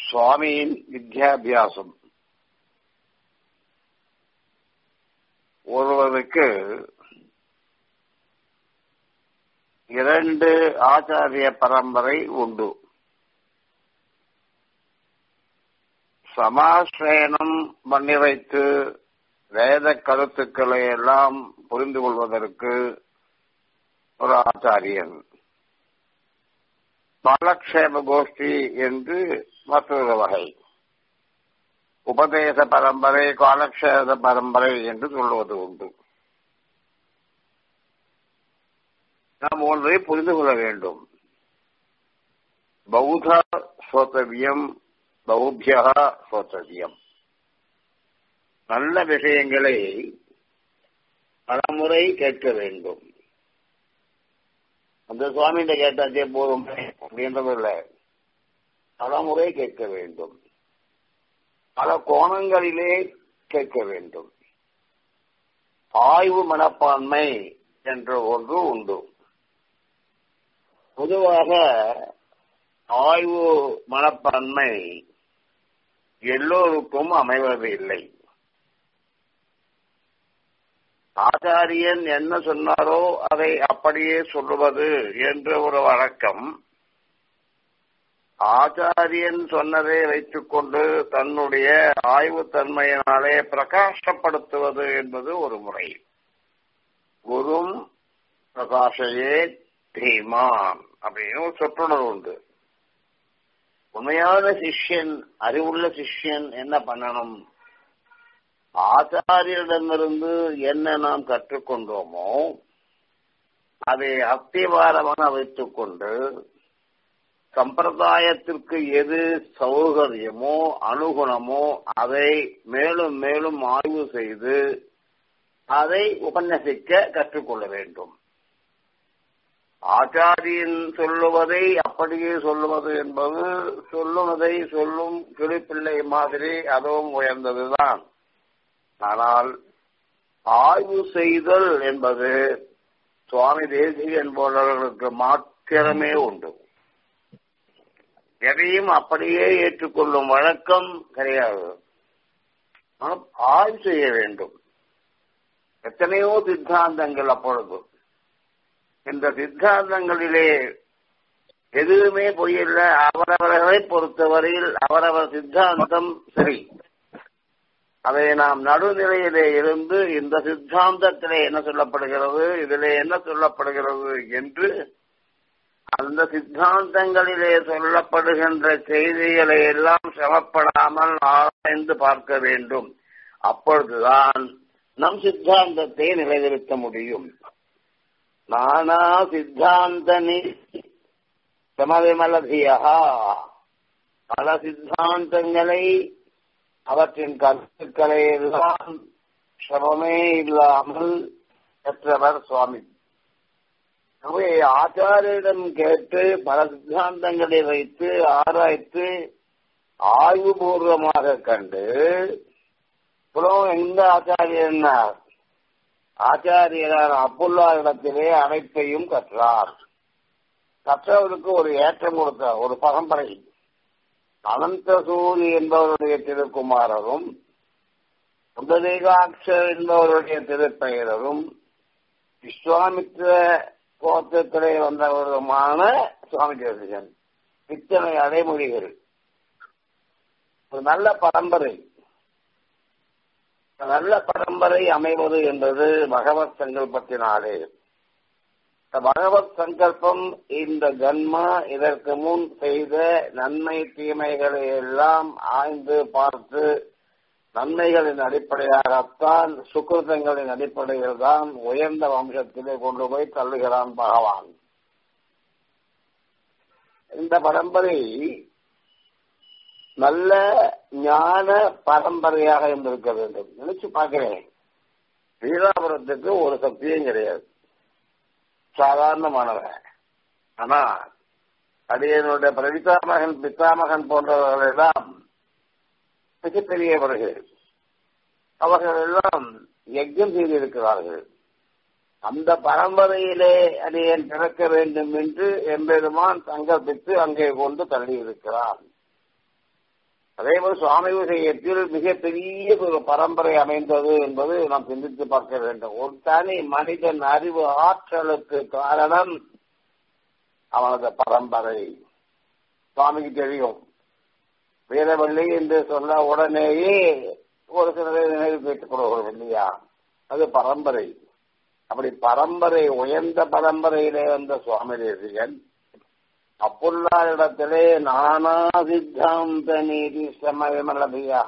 சுவாமியின் வித்யாபியாசம் ஒருவருக்கு இரண்டு ஆச்சாரிய பரம்பரை உண்டு சமாசிரயணம் பண்ணி வைத்து வேத கருத்துக்களை எல்லாம் புரிந்து கொள்வதற்கு ஒரு ஆச்சாரியன் பாலக்ஷேம கோஷ்டி என்று மற்றொரு வகை உபதேச பரம்பரை காலக்ஷேத பரம்பரை என்று சொல்வது உண்டு நாம் ஒன்றை புரிந்து கொள்ள வேண்டும் பௌத சோத்தவியம் பௌத்தியா சோத்தவியம் நல்ல விஷயங்களை பலமுறை கேட்க வேண்டும் அந்த சுவாமிகிட்ட கேட்டாச்சே போதும் அப்படின்றது இல்லை பலமுறை கேட்க வேண்டும் பல கோணங்களிலே கேட்க வேண்டும் ஆய்வு மனப்பான்மை என்ற ஒன்று உண்டு பொதுவாக ஆய்வு மனப்பான்மை எல்லோருக்கும் அமைவது இல்லை ஆச்சாரியன் என்ன சொன்னாரோ அதை அப்படியே சொல்லுவது என்ற ஒரு வழக்கம் ஆச்சாரியன் சொன்னதை வைத்துக்கொண்டு தன்னுடைய ஆய்வு தன்மையினாலே பிரகாசப்படுத்துவது என்பது ஒரு முறை குரும் பிரகாஷையே தீமான் அப்படின்னு ஒரு சொற்றுணர்வு உண்டு உண்மையான சிஷ்யன் அறிவுள்ள சிஷ்யன் என்ன பண்ணணும் ஆச்சாரியரிடமிருந்து என்ன நாம் கற்றுக்கொண்டோமோ அதை அத்திவாரமாக வைத்துக் கொண்டு சம்பிரதாயத்திற்கு எது சௌகரியமோ அனுகுணமோ அதை மேலும் மேலும் ஆய்வு செய்து அதை உபன்யசிக்க கற்றுக்கொள்ள வேண்டும் ஆச்சாரியன் சொல்லுவதை அப்படியே சொல்லுவது என்பது சொல்லுவதை சொல்லும் கிளிப்பிள்ளை மாதிரி அதுவும் உயர்ந்ததுதான் ஆனால் ஆய்வு செய்தல் என்பது சுவாமி தேசிகன் போன்றவர்களுக்கு மாத்திரமே உண்டு எதையும் அப்படியே ஏற்றுக்கொள்ளும் வழக்கம் கிடையாது ஆய்வு செய்ய வேண்டும் எத்தனையோ சித்தாந்தங்கள் அப்பொழுது இந்த சித்தாந்தங்களிலே எதுவுமே பொய்யில்ல அவரவர்களை பொறுத்தவரையில் அவரவர் சித்தாந்தம் சரி அதை நாம் நடுநிலையிலே இருந்து இந்த சித்தாந்தத்திலே என்ன சொல்லப்படுகிறது இதிலே என்ன சொல்லப்படுகிறது என்று அந்த சித்தாந்தங்களிலே சொல்லப்படுகின்ற செய்திகளை எல்லாம் சிரமப்படாமல் ஆராய்ந்து பார்க்க வேண்டும் அப்பொழுதுதான் நம் சித்தாந்தத்தை நிலைநிறுத்த முடியும் நானா சித்தாந்தனி சமவிமலதியா பல சித்தாந்தங்களை அவற்றின் கருத்துக்களை எல்லாம் சிரமமே இல்லாமல் பெற்றவர் சுவாமி எனவே ஆச்சாரியிடம் கேட்டு பல சித்தாந்தங்களை வைத்து ஆராய்த்து ஆய்வுபூர்வமாக கண்டு புறம் எந்த ஆச்சாரியனார் ஆச்சாரியரான அப்புல்லா இடத்திலே அனைத்தையும் கற்றார் கற்றவருக்கு ஒரு ஏற்றம் கொடுத்த ஒரு பரம்பரை அனந்தசூரி என்பவருடைய திருக்குமாரரும் சுந்தரேகாட்சர் என்பவருடைய திருப்பெயரும் விஸ்வாமித்ர கோத்திரத்திலே வந்தவருமான சுவாமி தேசிகன் இத்தனை அடைமொழிகள் ஒரு நல்ல பரம்பரை நல்ல பரம்பரை அமைவது என்பது பகவத் சங்கல்பத்தினாலே பகவத் சங்கல்பம் இந்த ஜன்மா இதற்கு முன் செய்த நன்மை தீமைகளை எல்லாம் ஆய்ந்து பார்த்து நன்மைகளின் அடிப்படையாகத்தான் சுக்கிருதங்களின் அடிப்படையில் தான் உயர்ந்த வம்சத்திலே கொண்டு போய் தள்ளுகிறான் பகவான் இந்த பரம்பரை நல்ல ஞான பரம்பரையாக இருந்திருக்க வேண்டும் நினைச்சு பார்க்கிறேன் வீராபுரத்துக்கு ஒரு சக்தியும் கிடையாது சாதாரணமானவன் ஆனா அடியனுடைய பிரவிதாமகன் பித்தாமகன் போன்றவர்கள் எல்லாம் மிகப்பெரியவர்கள் அவர்கள் எல்லாம் யஜ்யம் செய்திருக்கிறார்கள் அந்த பரம்பரையிலே அடியன் பிறக்க வேண்டும் என்று எம்பெருமான் சங்கல்பித்து அங்கே கொண்டு தள்ளியிருக்கிறான் அதே போல் சுவாமி விஷயத்தில் மிகப்பெரிய ஒரு பரம்பரை அமைந்தது என்பது நாம் சிந்தித்து பார்க்க வேண்டும் ஒரு தனி மனிதன் அறிவு ஆற்றலுக்கு காரணம் அவனது பரம்பரை சுவாமிக்கு தெரியும் வீரவள்ளி என்று சொன்ன உடனேயே ஒரு சிலரை நினைவு வைத்துக் கொள்வார்கள் இல்லையா அது பரம்பரை அப்படி பரம்பரை உயர்ந்த பரம்பரையிலே வந்த சுவாமி தேசிகன் அப்புள்ளாரிடத்திலே நானா சித்தாந்த நீதி சமயமலபியா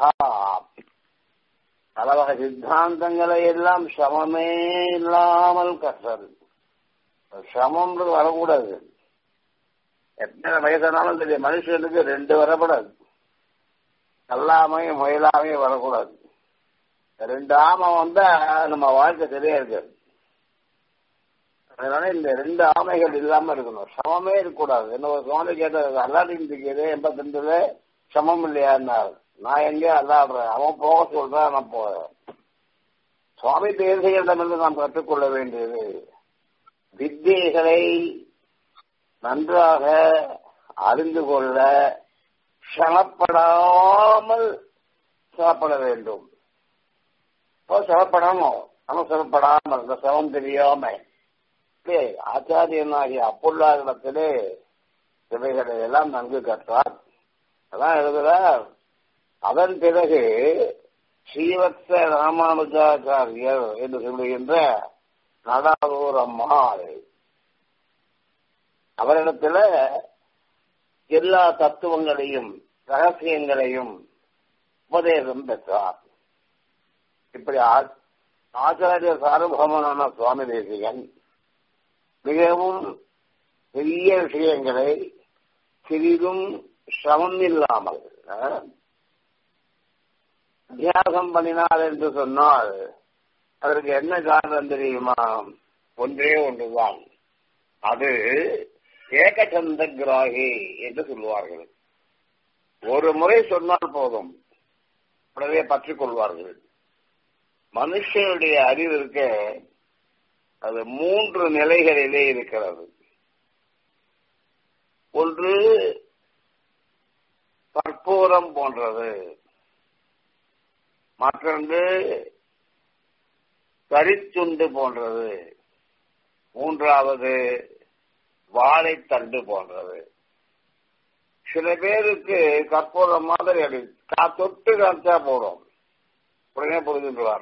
பலவகை சித்தாந்தங்களை எல்லாம் சமமே இல்லாமல் கற்றது சமம்ன்றது வரக்கூடாது எத்தனை வயசானாலும் தெரியும் மனுஷனுக்கு ரெண்டு வரப்படாது எல்லாமே முயலாமே வரக்கூடாது ரெண்டு ஆமை வந்தா நம்ம வாழ்க்கை சரியா இருக்காது அதனால இந்த ரெண்டு ஆமைகள் இல்லாம இருக்கணும் சமமே இருக்கக்கூடாது என்ன ஒரு சுவாமி கேட்டது அல்லாடின்னு இருக்குது எண்பத்தி ரெண்டுல சமம் இல்லையான்னாரு நான் எங்க அல்லாடுறேன் அவன் போக சொல்றான் நான் போறேன் சுவாமி தேசிகளிடமிருந்து நாம் கற்றுக்கொள்ள வேண்டியது வித்தியைகளை நன்றாக அறிந்து கொள்ள சமப்படாமல் சாப்பிட வேண்டும் சிரமப்படணும் நம்ம சிரமப்படாமல் இந்த சிரமம் தெரியாம ஆச்சாரியனாகிய அப்புள்ளாரிடத்திலே இவைகளை எல்லாம் நன்கு கற்றார் அதான் எழுதுறார் அதன் பிறகு ஸ்ரீவத்ச ராமானுஜாச்சாரியர் என்று சொல்லுகின்ற நடாதூர் அம்மாள் அவரிடத்துல எல்லா தத்துவங்களையும் ரகசியங்களையும் உபதேசம் பெற்றார் இப்படி ஆச்சாரிய சார்வபமனான சுவாமி தேசிகன் மிகவும் பெரிய விஷயங்களை சிறிதும் சிரமம் இல்லாமல் அத்தியாசம் பண்ணினார் என்று சொன்னால் அதற்கு என்ன காரணம் தெரியுமா ஒன்றே ஒன்றுதான் அது ஏகச்சந்த கிராகி என்று சொல்லுவார்கள் ஒரு முறை சொன்னால் போதும் உடனே பற்றிக் கொள்வார்கள் மனுஷனுடைய அறிவு இருக்க அது மூன்று நிலைகளிலே இருக்கிறது ஒன்று கற்பூரம் போன்றது மற்றொன்று கரித்துண்டு போன்றது மூன்றாவது வாழைத்தண்டு போன்றது சில பேருக்கு கற்பூரம் மாதிரி அது தொட்டு காமிச்சா போறோம் உடனே புரிஞ்சுடுவார்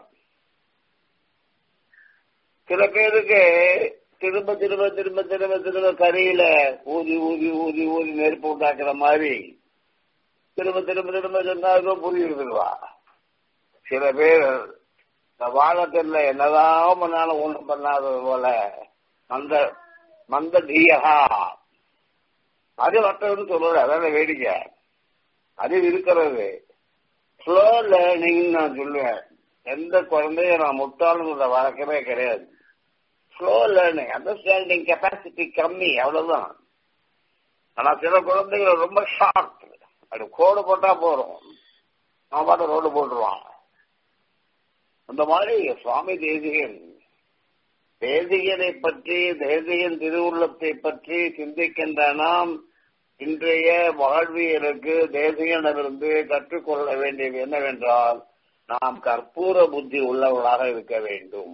சில பேருக்கு திரும்ப திரும்ப திரும்ப திரும்ப திரும்ப கரையில ஊதி ஊதி ஊதி ஊதி நெருப்பு உண்டாக்குற மாதிரி திரும்ப திரும்ப திரும்ப சொன்னாலும் புரியுதுவா சில பேர் இந்த வாழத்துல என்னதான் பண்ணாலும் ஒண்ணும் பண்ணாதது போல மந்த மந்த தீயகா அது மற்றவன்னு சொல்றது அதான் வேடிக்கை அது இருக்கிறது ஸ்லோ லேர்னிங் நான் சொல்லுவேன் எந்த குழந்தைய நான் முட்டாளும் வழக்கமே கிடையாது ஸ்லோ லேர்னிங் அண்டர்ஸ்டாண்டிங் கெப்பாசிட்டி கம்மி அவ்வளவுதான் ஆனா சில குழந்தைகள் ரொம்ப ஷார்ப் அது கோடு போட்டா போறோம் அவன் பாட்டு ரோடு போட்டுருவான் அந்த மாதிரி சுவாமி தேசிகன் தேசிகனை பற்றி தேசிகன் திருவுள்ளத்தை பற்றி சிந்திக்கின்ற நாம் இன்றைய வாழ்வியலுக்கு தேசிகனிடமிருந்து கற்றுக்கொள்ள வேண்டியது என்னவென்றால் நாம் கற்பூர புத்தி உள்ளவர்களாக இருக்க வேண்டும்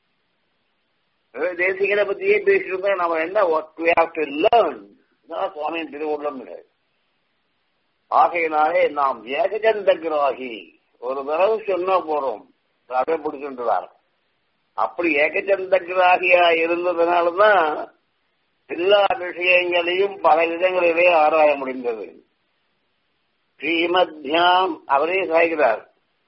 தேசிகனை பத்தியே பேசிட்டு நம்ம என்ன லேர்ன் சுவாமியின் திருவுள்ளம் கிடையாது ஆகையினாலே நாம் ஏகஜந்த கிராகி ஒரு தடவை சொன்னா போறோம் அதை பிடிச்சுட்டுவார் அப்படி ஏகச்சந்த கிராகியா இருந்ததுனாலதான் எல்லா விஷயங்களையும் பல விதங்களிலே ஆராய முடிந்தது ஸ்ரீமத்யாம் அவரே சாய்கிறார்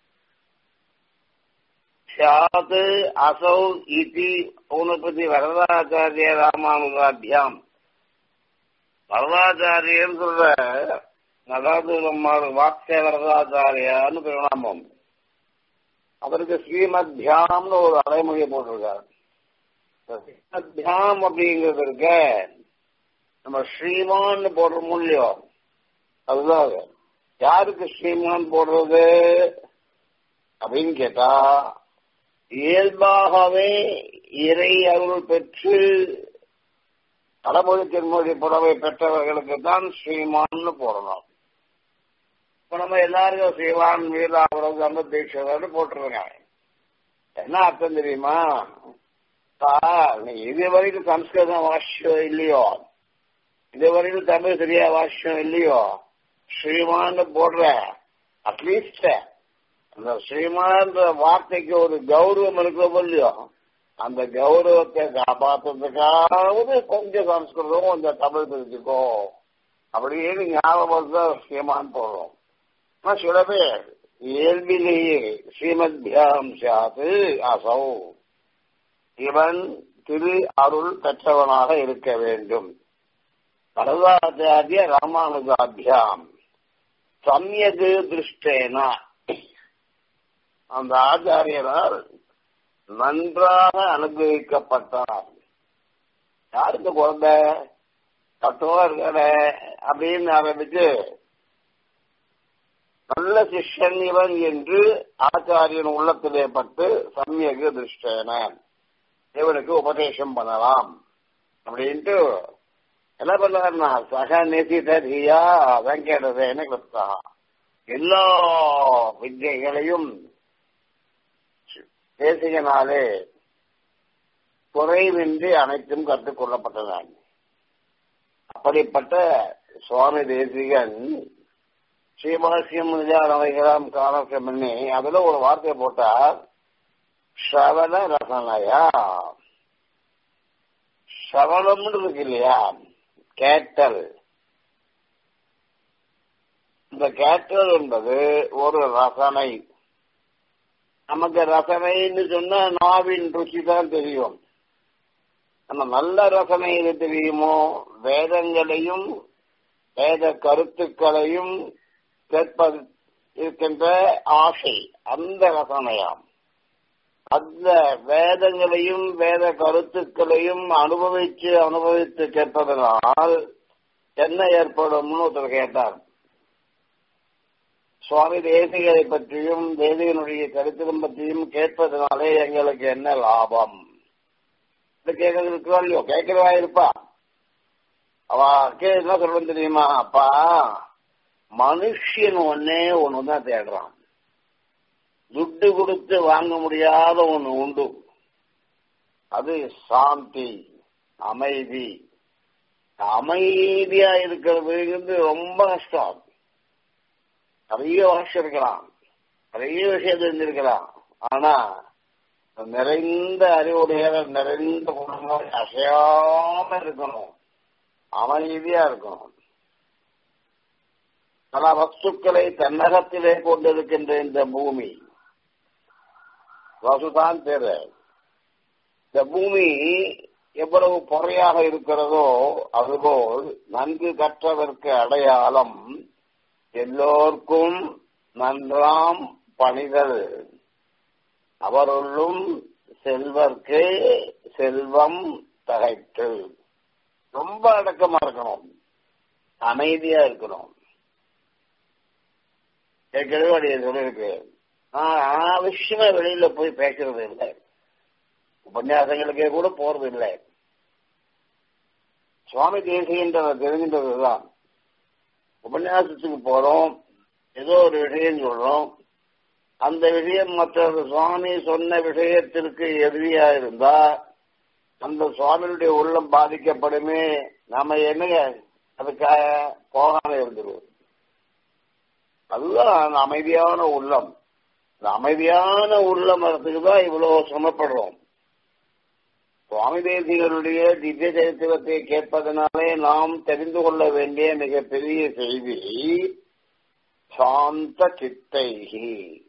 சாத் அசௌ இதி பௌனபதி வரதாச்சாரிய ராமானுகாபியாம் வரதாச்சாரியன்னு சொல்ற நகாதுரம்மாள் வாக்கிய வரதாச்சாரியான்னு பிரணாமம் அவருக்கு ஸ்ரீமத்யாம்னு ஒரு அடைமொழியை போட்டிருக்காரு ஸ்ரீமத்யாம் அப்படிங்கிறது இருக்க நம்ம ஸ்ரீமான் போடுற மூலியம் அதுதான் யாருக்கு ஸ்ரீமான் போடுறது அப்படின்னு கேட்டா இயல்பாகவே இறை அருள் பெற்று படமொழி தென்மொழி புடவை பெற்றவர்களுக்கு தான் ஸ்ரீமான்னு போடணும் இப்ப நம்ம எல்லாருக்கும் ஸ்ரீவான் வீராபுரம் சம்ப தீட்சதர்னு போட்டுருங்க என்ன அர்த்தம் தெரியுமா நீ இது வரைக்கும் சம்ஸ்கிருதம் வாஷ்யம் இல்லையோ இது வரைக்கும் தமிழ் சரியா வாஷ்யம் இல்லையோ ஸ்ரீமான் போடுற அட்லீஸ்ட் அந்த ஸ்ரீமான்ற வார்த்தைக்கு ஒரு கௌரவம் இருக்கோ இல்லையோ அந்த கௌரவத்தை காப்பாற்றுறதுக்காவது கொஞ்சம் சம்ஸ்கிருதம் கொஞ்சம் தமிழ் தெரிஞ்சுக்கோ அப்படின்னு ஞாபகம் தான் ஸ்ரீமான் போடுறோம் ஆனா சில பேர் இயல்பிலேயே ஸ்ரீமத்யாம் சாத்து அசௌ இவன் திரு அருள் பெற்றவனாக இருக்க வேண்டும் வரதாச்சாரிய ராமானுஜாபியாம் சமயது திருஷ்டேனா அந்த ஆச்சாரியரால் நன்றாக அனுகிரகிக்கப்பட்டார் யாருக்கு குழந்தை தத்துவா இருக்கார அப்படின்னு ஆரம்பிச்சு நல்ல சிஷ்யன் இவன் என்று ஆச்சாரியன் உள்ளத்திலே பட்டு சமயகு திருஷ்டேன இவனுக்கு உபதேசம் பண்ணலாம் அப்படின்ட்டு என்ன பண்ணாருன்னா சக நெசிதரியா வெங்கடசேன கிருப்தா எல்லா வித்தியைகளையும் தேசிகனாலே குறைவின்றி அனைத்தும் கற்றுக்கொள்ளப்பட்டன அப்படிப்பட்ட சுவாமி தேசிகன் ஸ்ரீபாஷ்யம் நிஜானவைகளாம் காலக்கம் பண்ணி அதுல ஒரு வார்த்தையை போட்டார் ஸ்ரவண ரசனையா ஸ்ரவணம்னு இருக்கு இல்லையா கேட்டல் இந்த கேட்டல் என்பது ஒரு ரசனை நமக்கு ரசனைன்னு சொன்னா நாவின் ருச்சி தான் தெரியும் நம்ம நல்ல ரசனை எது தெரியுமோ வேதங்களையும் வேத கருத்துக்களையும் கேட்பது இருக்கின்ற ஆசை அந்த ரசனையாம் அந்த வேதங்களையும் வேத கருத்துக்களையும் அனுபவிச்சு அனுபவித்து கேட்பதனால் என்ன ஏற்படும்னு ஒருத்தர் கேட்டார் சுவாமி தேசிகரை பற்றியும் தேசிகனுடைய கருத்திடம் பற்றியும் கேட்பதனாலே எங்களுக்கு என்ன லாபம் இது கேட்கறது இருக்கா இல்லையோ கேட்கிறவா இருப்பா அவ என்ன சொல்றது தெரியுமா அப்பா மனுஷன் ஒன்னே ஒண்ணுதான் தேடுறான் துட்டு கொடுத்து வாங்க முடியாத ஒண்ணு உண்டு அது சாந்தி அமைதி அமைதியா இருக்கிறதுங்கிறது ரொம்ப கஷ்டம் நிறைய வருஷம் இருக்கலாம் நிறைய விஷயம் தெரிஞ்சிருக்கலாம் ஆனா நிறைந்த அறிவுடைய நிறைந்த குணங்கள் அசையாம இருக்கணும் அமைதியா இருக்கணும் பல வஸ்துக்களை தன்னகத்திலே கொண்டிருக்கின்ற இந்த பூமி வசுதான் பேரு இந்த பூமி எவ்வளவு பொறையாக இருக்கிறதோ அதுபோல் நன்கு கற்றதற்கு அடையாளம் எல்லோர்க்கும் நன்றாம் பணிதல் அவருள்ளும் செல்வர்க்கு செல்வம் தகைத்து ரொம்ப அடக்கமா இருக்கணும் அமைதியா இருக்கணும் ஏற்கனவே அடைய சொல்லியிருக்கு அனாவசியமா வெளியில போய் பேசுறது இல்லை உபன்யாசங்களுக்கே கூட போறது இல்லை சுவாமி தேசியன்ற தெரிஞ்சின்றதுதான் உபன்யாசத்துக்கு போறோம் ஏதோ ஒரு விஷயம் சொல்றோம் அந்த விஷயம் மற்ற சுவாமி சொன்ன விஷயத்திற்கு எதிரியா இருந்தா அந்த சுவாமியுடைய உள்ளம் பாதிக்கப்படுமே நாம என்னங்க அதுக்காக போகாம இருந்துருவோம் அதுதான் அந்த அமைதியான உள்ளம் இந்த அமைதியான உள்ளம் வரத்துக்கு தான் இவ்வளவு சிரமப்படுறோம் சுவாமி தேசிகருடைய திவ்ய சரித்திரத்தை கேட்பதனாலே நாம் தெரிந்து கொள்ள வேண்டிய மிகப்பெரிய செய்தி சாந்த சித்தைகி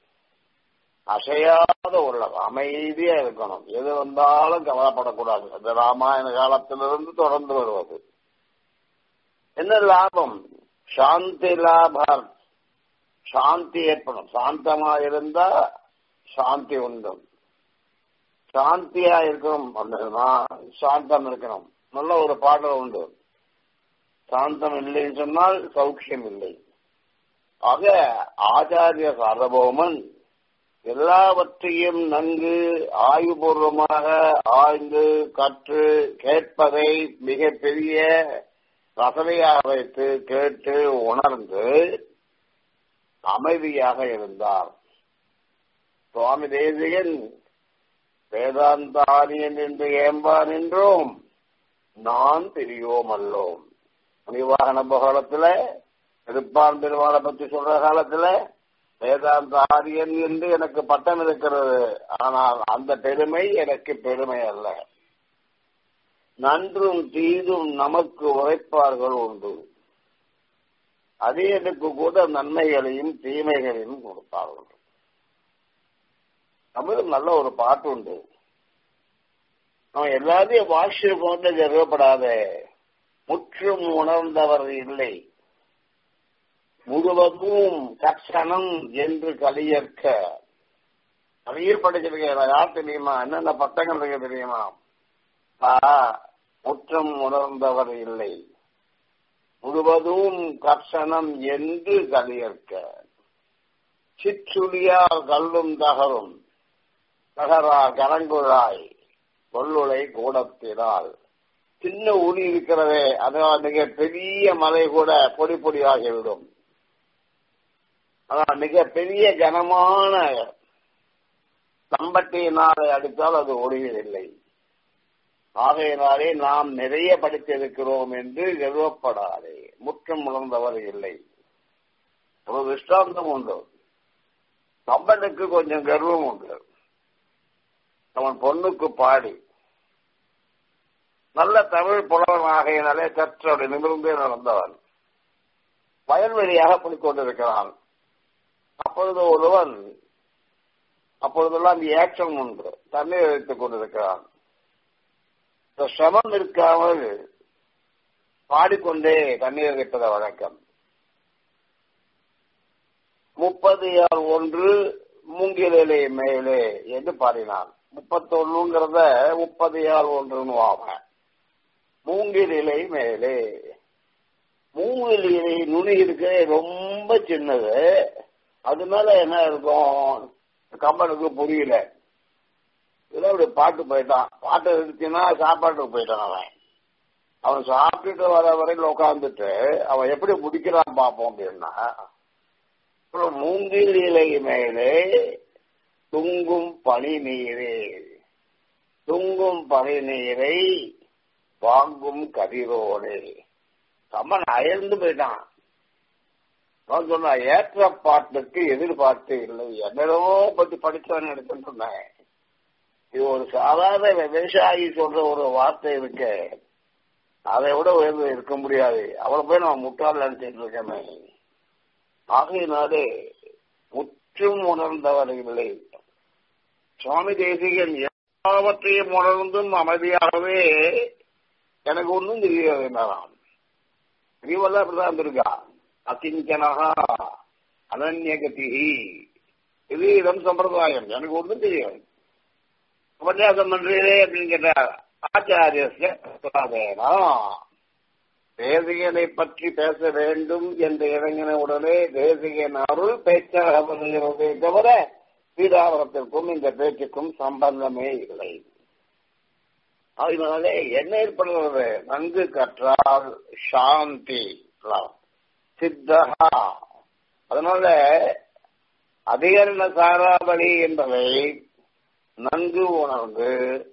அசையாத உள்ளம் அமைதியா இருக்கணும் எது வந்தாலும் கவலைப்படக்கூடாது அந்த ராமாயண காலத்திலிருந்து தொடர்ந்து வருவது என்ன லாபம் சாந்தி லாபம் சாந்தி ஏற்படும் சாந்தமா இருந்தா சாந்தி உண்டும் சாந்தியா இருக்கணும் அப்படின்னா சாந்தம் இருக்கணும் நல்ல ஒரு பாடல் உண்டு சாந்தம் இல்லைன்னு சொன்னால் சௌக்கியம் இல்லை ஆக ஆச்சாரிய சாரபௌமன் எல்லாவற்றையும் நன்கு ஆய்வுபூர்வமாக ஆய்ந்து கற்று கேட்பதை மிக பெரிய ரசனையாக வைத்து கேட்டு உணர்ந்து அமைதியாக இருந்தார் சுவாமி தேசிகன் வேதாந்தாரியன் என்று ஏம்பான் என்றோம் நான் பெரியோம் அல்லோம் முனிவாகன காலத்துல திருப்பான் பெருமாளை பற்றி சொல்ற காலத்துல வேதாந்த ஆரியன் என்று எனக்கு பட்டம் இருக்கிறது ஆனால் அந்த பெருமை எனக்கு பெருமை அல்ல நன்றும் தீதும் நமக்கு உரைப்பார்கள் உண்டு அடியனுக்கு கூட நன்மைகளையும் தீமைகளையும் கொடுப்பார்கள் தமிழ் நல்ல ஒரு பாட்டு உண்டு அவன் எல்லாத்தையும் வாட்சி போட்டு கருவப்படாத முற்றும் உணர்ந்தவர் இல்லை முழுவதும் கட்சணம் என்று கலியற்க நிறைய படிச்சிருக்கேன் யார் தெரியுமா என்னென்ன பட்டங்கள் இருக்கு தெரியுமா முற்றம் உணர்ந்தவர் இல்லை முழுவதும் கர்ஷனம் என்று கலியற்க சிற்றுளியால் கல்லும் தகரும் தகரா கரங்குழாய் கொள்ளுளை கூடத்தினால் சின்ன உளி இருக்கிறதே அதனால் மிக பெரிய மலை கூட பொடி பொடியாகிவிடும் ஆனால் மிக பெரிய கனமான சம்பட்டியினாலே அடித்தால் அது ஒளியதில்லை ஆகையினாலே நாம் நிறைய படித்திருக்கிறோம் என்று கர்வப்படாதே முற்றம் உணர்ந்தவர் இல்லை ஒரு திருஷ்டாந்தம் உண்டு கம்பனுக்கு கொஞ்சம் கர்வம் உண்டு அவன் பொண்ணுக்கு பாடி நல்ல தமிழ் புலவன் ஆகையினாலே சற்றோடு நிமிர்ந்தே நடந்தவன் வயல்வெளியாக போய் கொண்டிருக்கிறான் அப்பொழுது ஒருவன் அப்பொழுதெல்லாம் ஏற்றம் உண்டு தண்ணீர் வைத்துக் கொண்டிருக்கிறான் இந்த சிரமம் இருக்காமல் பாடிக்கொண்டே தண்ணீர் வைப்பத வழக்கம் முப்பது யார் ஒன்று மூங்கிலே மேலே என்று பாடினான் முப்பத்தொன்னுங்கிறத முப்பது யார் ஒன்றுன்னு வாங்க மூங்கில் இலை மேலே மூங்கில் இலை நுனி இருக்க ரொம்ப சின்னது அதனால என்ன இருக்கும் கம்பனுக்கு புரியல இதில் அப்படி பாட்டு போயிட்டான் பாட்டு இருந்துச்சுன்னா சாப்பாட்டுக்கு போயிட்டான் அவன் அவன் சாப்பிட்டுட்டு வர வரையில் உட்காந்துட்டு அவன் எப்படி முடிக்கிறான் பார்ப்போம் அப்படின்னா மூங்கில் இலை மேலே துங்கும் பனி நீரே துங்கும் பனி நீரை வாங்கும் கதிரோடு கம்மன் அயர்ந்து போயிட்டான் அவன் சொன்னா ஏற்ற பாட்டுக்கு எதிர்பார்த்து இல்லை என்னடோ பத்தி படிச்சவன் எடுத்துன்னு சொன்னேன் இது ஒரு சாதாரண விவசாயி சொல்ற ஒரு வார்த்தை இருக்கு அதை விட உயர்ந்து இருக்க முடியாது அவளை போய் நம்ம முட்டாள் நினைச்சிட்டு இருக்கமே ஆகையினாலே முற்றும் உணர்ந்தவர் இல்லை சுவாமி தேசிகன் எல்லாவற்றையும் உணர்ந்தும் அமைதியாகவே எனக்கு ஒன்றும் தெரியாது என்னதான் தெரியவல்ல அப்படிதான் இருந்திருக்கா அகிஞ்சனகா அனன்யகதி இது இடம் சம்பிரதாயம் எனக்கு ஒன்றும் தெரியாது உபன்யாசம் பண்றீரே அப்படின்னு கேட்டார் ஆச்சாரியனா தேசிகனை பற்றி பேச வேண்டும் என்று இறங்கின உடனே தேசிகன் அருள் பேச்சாக வருகிறதே தவிர சீதாவரத்திற்கும் இந்த பேச்சுக்கும் சம்பந்தமே இல்லை அதனாலே என்ன ஏற்படுகிறது நன்கு கற்றால் சாந்தி சித்தகா அதனால அதிகரண சாராவளி என்பதை நன்கு உணர்ந்து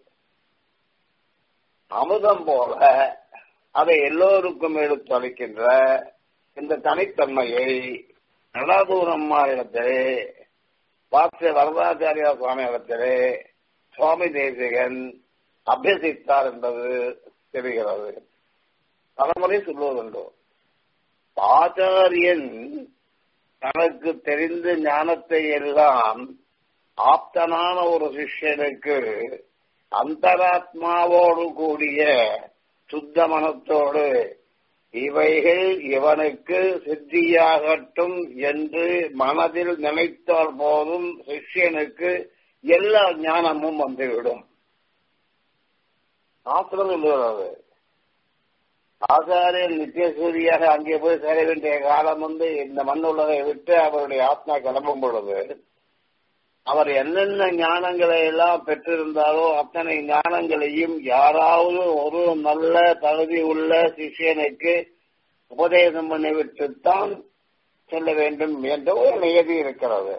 அமுதம் போல அதை எல்லோருக்கும் எடுத்துரைக்கின்ற இந்த தனித்தன்மையை நடாதூர் அம்மா இடத்திலே வாசிய வரதாச்சாரியா சுவாமி இடத்திலே சுவாமி தேசிகன் அபியசித்தார் என்பது தெரிகிறது பலமுறை சொல்வதுண்டோ ஆச்சாரியன் தனக்கு தெரிந்த ஞானத்தை எல்லாம் ஆப்தனான ஒரு சிஷ்யனுக்கு அந்தராத்மாவோடு கூடிய சுத்த மனத்தோடு இவைகள் இவனுக்கு சித்தியாகட்டும் என்று மனதில் நினைத்தால் போதும் சிஷ்யனுக்கு எல்லா ஞானமும் வந்துவிடும் சாஸ்திரம் சொல்லுகிறது ஆசாரியர் நித்தியசூரியாக அங்கே போய் சேர வேண்டிய காலம் வந்து இந்த மண் உலகை விட்டு அவருடைய ஆத்மா கிளம்பும் பொழுது அவர் என்னென்ன ஞானங்களை எல்லாம் பெற்றிருந்தாரோ அத்தனை ஞானங்களையும் யாராவது ஒரு நல்ல தகுதி உள்ள சிஷியனுக்கு உபதேசம் பண்ணிவிட்டுத்தான் செல்ல வேண்டும் என்ற ஒரு நியதி இருக்கிறது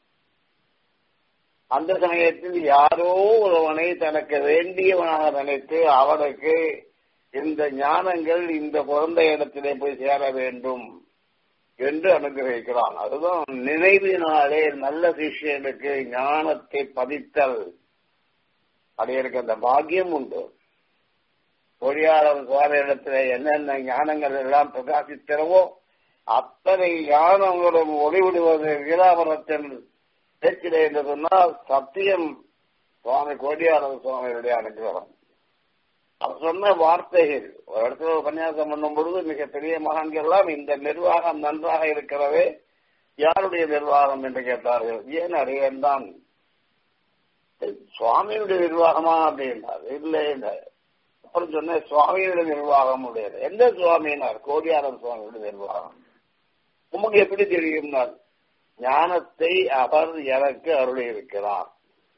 அந்த சமயத்தில் யாரோ ஒருவனை தனக்கு வேண்டியவனாக நினைத்து அவனுக்கு இந்த ஞானங்கள் இந்த குழந்தை இடத்திலே போய் சேர வேண்டும் என்று அனுகிரகிக்கிறான் அதுதான் நினைவினாலே நல்ல சிஷியனுக்கு ஞானத்தை பதித்தல் அடையிறக்கு அந்த பாக்கியம் உண்டு பொறியாளர் சுவாமி இடத்துல என்னென்ன ஞானங்கள் எல்லாம் பிரகாசிக்கிறவோ அத்தனை ஞானங்களும் ஒளிவிடுவது வீராபரத்தின் பேச்சிலே என்று சொன்னால் சத்தியம் சுவாமி கோடியாளர் சுவாமியுடைய அனுகிரகம் அவர் சொன்ன வார்த்தைகள் ஒரு இடத்துல உபன்யாசம் பண்ணும் பொழுது மிகப்பெரிய மகான்கள்லாம் இந்த நிர்வாகம் நன்றாக இருக்கிறதே யாருடைய நிர்வாகம் என்று கேட்டார்கள் ஏன் அறியன் தான் சுவாமியுடைய நிர்வாகமா அப்படின்னார் இல்லை இல்லை அப்புறம் சொன்ன சுவாமியுடைய நிர்வாகம் உடையது எந்த சுவாமியினார் கோடியாளர் சுவாமியுடைய நிர்வாகம் உமக்கு எப்படி தெரியும்னார் ஞானத்தை அவர் எனக்கு அருளி இருக்கிறார்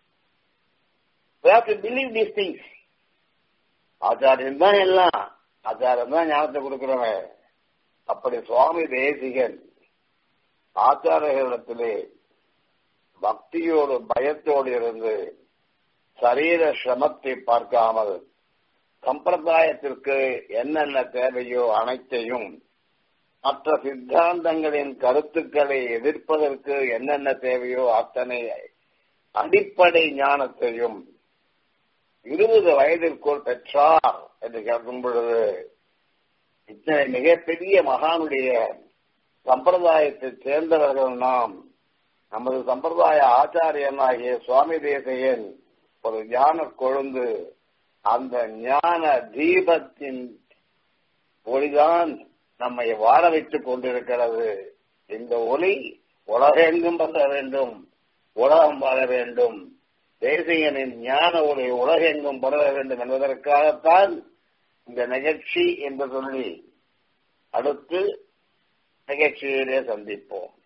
பிலீவ் these things ஆச்சாரியன் தான் எல்லாம் ஆச்சாரியன் தான் ஞானத்தை கொடுக்கிறவன் அப்படி சுவாமி தேசிகன் ஆச்சாரியர்களிடத்திலே பக்தியோடு பயத்தோடு இருந்து சரீர சிரமத்தை பார்க்காமல் சம்பிரதாயத்திற்கு என்னென்ன தேவையோ அனைத்தையும் மற்ற சித்தாந்தங்களின் கருத்துக்களை எதிர்ப்பதற்கு என்னென்ன தேவையோ அத்தனை அடிப்படை ஞானத்தையும் இருபது வயதிற்குள் பெற்றார் என்று கேட்கும் பொழுது இத்தனை மிகப்பெரிய மகானுடைய சம்பிரதாயத்தை சேர்ந்தவர்கள் நாம் நமது சம்பிரதாய ஆச்சாரியனாகிய சுவாமி தேசையன் ஒரு ஞான கொழுந்து அந்த ஞான தீபத்தின் ஒளிதான் நம்மை வாழ வைத்துக் கொண்டிருக்கிறது இந்த ஒளி உலகெங்கும் வர வேண்டும் உலகம் வாழ வேண்டும் தேசியனின் ஞான ஒளி உலகெங்கும் பரவ வேண்டும் என்பதற்காகத்தான் இந்த நிகழ்ச்சி என்று சொல்லி அடுத்து நிகழ்ச்சியிலே சந்திப்போம்